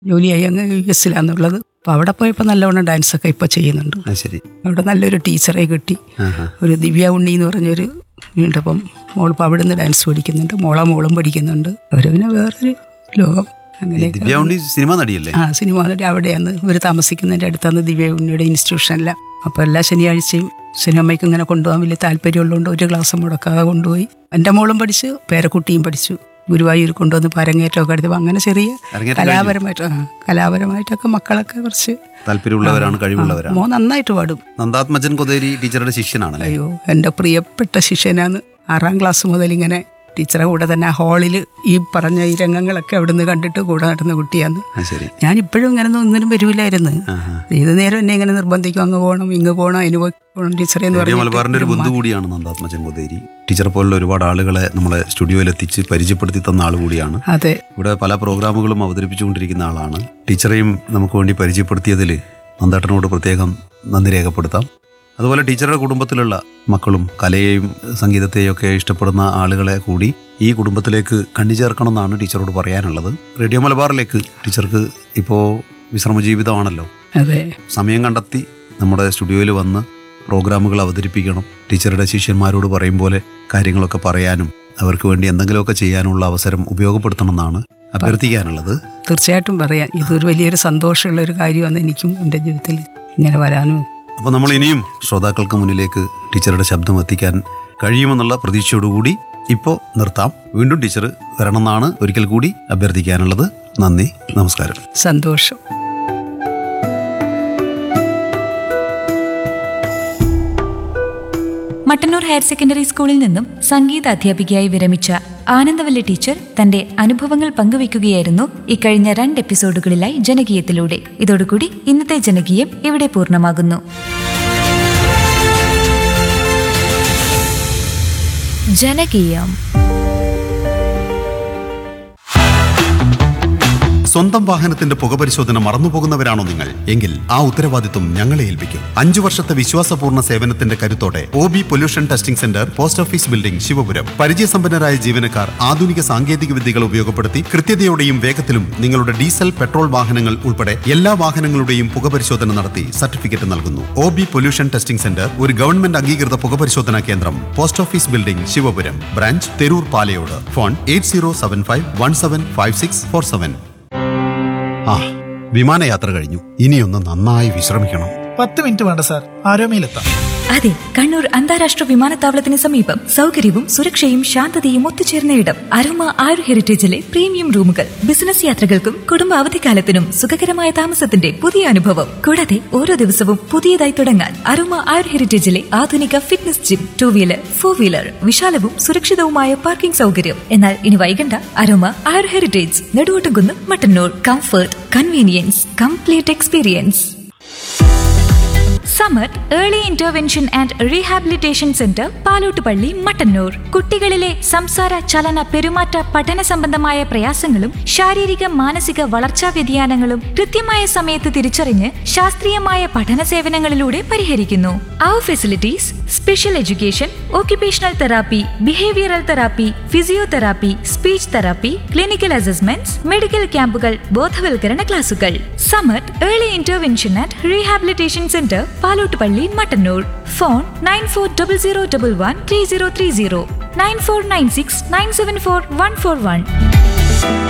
ജോലിയായി അങ്ങ് യു എസിലാന്നുള്ളത് അപ്പോൾ അവിടെ പോയപ്പോൾ നല്ലവണ്ണം ഡാൻസൊക്കെ ഇപ്പോൾ ചെയ്യുന്നുണ്ട് അത് ശരി അവിടെ നല്ലൊരു ടീച്ചറെ കിട്ടി ആഹാ. ഒരു ദിവ്യ ഉണ്ണി എന്ന് പറഞ്ഞൊരു ഉണ്ട് അപ്പം മോളിപ്പോൾ അവിടെ നിന്ന് ഡാൻസ് പഠിക്കുന്നുണ്ട് മോളെ മോളും പഠിക്കുന്നുണ്ട് അവർ പിന്നെ വേറൊരു ലോകം ഈ അങ്ങനെയൊക്കെ ദിവ്യ ഉണ്ണി സിനിമ നടിയല്ലേ ആ സിനിമ നടി അവിടെയാണ് ഇവർ താമസിക്കുന്നതിൻ്റെ അടുത്താണ് ദിവ്യ ഉണ്ണിയുടെ ഇൻസ്റ്റിറ്റ്യൂഷനിലാണ് അപ്പോൾ എല്ലാ ശനിയാഴ്ചയും സിനിമയ്ക്ക് ഇങ്ങനെ കൊണ്ടുപോകാൻ വലിയ താല്പര്യമുള്ളതുകൊണ്ട് ഒരു ക്ലാസ് മുടക്കാതെ കൊണ്ടുപോയി എൻ്റെ മോളും പഠിച്ചു പേരക്കുട്ടിയും പഠിച്ചു ഗുരുവായൂർ കൊണ്ടുവന്ന് പരങ്ങേറ്റമൊക്കെ എടുത്തപ്പോൾ അങ്ങനെ ചെറിയ അരങ്ങേറ്റം കലാപരമായിട്ട് ആ കലാപരമായിട്ടൊക്കെ മക്കളൊക്കെ കുറച്ച് താല്പര്യമുള്ളവരാണ് കഴിവുള്ളവരാണ് മോൻ നന്നായിട്ട് പാടും നന്ദാത്മജൻ കൊതേരി ടീച്ചറുടെ ശിഷ്യനാണല്ലേ അയ്യോ എൻ്റെ പ്രിയപ്പെട്ട ശിഷ്യനാണ് ആറാം ക്ലാസ് മുതൽ ഇങ്ങനെ ടീച്ചറെ കൂടെ തന്നെ ഹാളിൽ ഈ പറഞ്ഞ ഈ രംഗങ്ങളൊക്കെ അവിടുന്ന് കണ്ടിട്ട് കൂടെ നടന്ന കുട്ടിയാണ് അത് ശരി ഞാൻ ഇപ്പോഴും ഇങ്ങനെ ഒന്നിനും വരില്ലായിരുന്നു ആഹാ. ഏത് നേരം എന്നെ ഇങ്ങനെ നിർബന്ധിക്കും അങ്ങ് പോകണം ഇങ്ങ് പോകണം അതിന് പോകണം ടീച്ചറെ എന്ന് റേഡിയോ പറഞ്ഞിട്ട് മലബാറിന്റെ ഒരു ബന്ധു കൂടിയാണ് നന്ദാത്മജൻ കൊതേരി ടീച്ചർ പോലുള്ള ഒരുപാട് ആളുകളെ നമ്മളെ സ്റ്റുഡിയോയിൽ എത്തിച്ച് പരിചയപ്പെടുത്തി തന്ന ആൾ കൂടിയാണ് അതെ ഇവിടെ പല പ്രോഗ്രാമുകളും അവതരിപ്പിച്ചുകൊണ്ടിരിക്കുന്ന ആളാണ് ടീച്ചറെയും നമുക്ക് വേണ്ടി പരിചയപ്പെടുത്തിയതിൽ നന്ദേട്ടനോട് പ്രത്യേകം നന്ദി രേഖപ്പെടുത്താം അതുപോലെ ടീച്ചറുടെ കുടുംബത്തിലുള്ള മക്കളും കലയെയും സംഗീതത്തെയും ഒക്കെ ഇഷ്ടപ്പെടുന്ന ആളുകളെ കൂടി ഈ കുടുംബത്തിലേക്ക് കണ്ണി ചേർക്കണം എന്നാണ് ടീച്ചറോട് പറയാനുള്ളത് റേഡിയോ മലബാറിലേക്ക് ടീച്ചർക്ക് ഇപ്പോൾ വിശ്രമ ജീവിതമാണല്ലോ അതെ സമയം കണ്ടെത്തി നമ്മുടെ സ്റ്റുഡിയോയിൽ വന്ന് പ്രോഗ്രാമുകൾ അവതരിപ്പിക്കണം ടീച്ചറുടെ ശിഷ്യന്മാരോട് പറയും പോലെ കാര്യങ്ങളൊക്കെ പറയാനും അവർക്ക് വേണ്ടി എന്തെങ്കിലുമൊക്കെ ചെയ്യാനുള്ള അവസരം ഉപയോഗപ്പെടുത്തണം എന്നാണ് അഭ്യർത്ഥിക്കാനുള്ളത് തീർച്ചയായിട്ടും പറയാം ഇതൊരു വലിയൊരു സന്തോഷമുള്ള ഒരു കാര്യമാണ് എനിക്കും എൻ്റെ ജീവിതത്തിൽ ഇങ്ങനെ വരാനും അപ്പോൾ നമ്മൾ ഇനിയും ശ്രോതാക്കൾക്ക് മുന്നിലേക്ക് ടീച്ചറുടെ ശബ്ദം എത്തിക്കാൻ കഴിയുമെന്നുള്ള പ്രതീക്ഷയോടുകൂടി ഇപ്പോൾ നിർത്താം വീണ്ടും ടീച്ചർ വരണമെന്നാണ് ഒരിക്കൽ കൂടി അഭ്യർത്ഥിക്കാനുള്ളത് നന്ദി നമസ്കാരം സന്തോഷം മട്ടന്നൂർ ഹയർ സെക്കൻഡറി സ്കൂളിൽ നിന്നും സംഗീത അധ്യാപികയായി വിരമിച്ച ആനന്ദവല്ലി ടീച്ചർ തന്റെ അനുഭവങ്ങൾ പങ്കുവയ്ക്കുകയായിരുന്നു ഇക്കഴിഞ്ഞ രണ്ട് എപ്പിസോഡുകളിലായി ജനകീയത്തിലൂടെ ഇതോടുകൂടി ഇന്നത്തെ ജനകീയം ഇവിടെ പൂർണ്ണമാകുന്നു ജനകീയം സ്വന്തം വാഹനത്തിന്റെ പുകപരിശോധന മറന്നുപോകുന്നവരാണോ നിങ്ങൾ എങ്കിൽ ആ ഉത്തരവാദിത്വം ഞങ്ങളെ ഏൽപ്പിക്കും അഞ്ചു വർഷത്തെ വിശ്വാസപൂർണ്ണ സേവനത്തിന്റെ കരുത്തോടെ O B pollution testing centre post office building Sivapuram പരിചയസമ്പന്നരായ ജീവനക്കാർ ആധുനിക സാങ്കേതിക വിദ്യകൾ ഉപയോഗപ്പെടുത്തി കൃത്യതയോടെയും വേഗത്തിലും നിങ്ങളുടെ ഡീസൽ പെട്രോൾ വാഹനങ്ങൾ ഉൾപ്പെടെ എല്ലാ വാഹനങ്ങളുടെയും പുകപരിശോധന നടത്തി സർട്ടിഫിക്കറ്റ് നൽകുന്നു O B pollution testing centre ഒരു ഗവൺമെന്റ് അംഗീകൃത പുകപരിശോധനാ കേന്ദ്രം post office building Sivapuram branch Theroor Palayode phone eight zero seven five one seven five six four seven ആ വിമാനയാത്ര കഴിഞ്ഞു ഇനിയൊന്ന് നന്നായി വിശ്രമിക്കണം പത്ത് മിനിറ്റ് വേണ്ട സാർ ആരോമയിലെത്താം അതെ കണ്ണൂർ അന്താരാഷ്ട്ര വിമാനത്താവളത്തിന് സമീപം സൗകര്യവും സുരക്ഷയും ശാന്തതയും ഒത്തുചേർന്ന ഇടം അരോമ ആയുർ ഹെറിറ്റേജിലെ പ്രീമിയം റൂമുകൾ ബിസിനസ് യാത്രകൾക്കും കുടുംബ അവധിക്കാലത്തിനും സുഖകരമായ താമസത്തിന്റെ പുതിയ അനുഭവം കൂടാതെ ഓരോ ദിവസവും പുതിയതായി തുടങ്ങാൻ അരോമ ആയുർ ഹെറിറ്റേജിലെ ആധുനിക fitness gym two wheeler four wheeler വിശാലവും സുരക്ഷിതവുമായ പാർക്കിംഗ് സൗകര്യം എന്നാൽ ഇനി വൈകണ്ട Aroma Ayur Heritage Neduvottumkunnu Mattannur comfort convenience complete experience Samath early intervention and rehabilitation centre Palottupalli Mattannur കുട്ടികളിലെ സംസാര ചലന പെരുമാറ്റ പഠന സംബന്ധമായ പ്രയാസങ്ങളും ശാരീരിക മാനസിക വളർച്ചാ വ്യതിയാനങ്ങളും കൃത്യമായ സമയത്ത് തിരിച്ചറിഞ്ഞ് ശാസ്ത്രീയമായ പഠന സേവനങ്ങളിലൂടെ പരിഹരിക്കുന്നു our facilities special education occupational therapy behavioural therapy physiotherapy speech therapy clinical assessments medical ക്യാമ്പുകൾ ബോധവൽക്കരണ ക്ലാസുകൾ Samath early intervention and rehabilitation centre Palottupalli Mattannur phone nine four double zero double one three zero three zero nine four nine six nine seven four one four one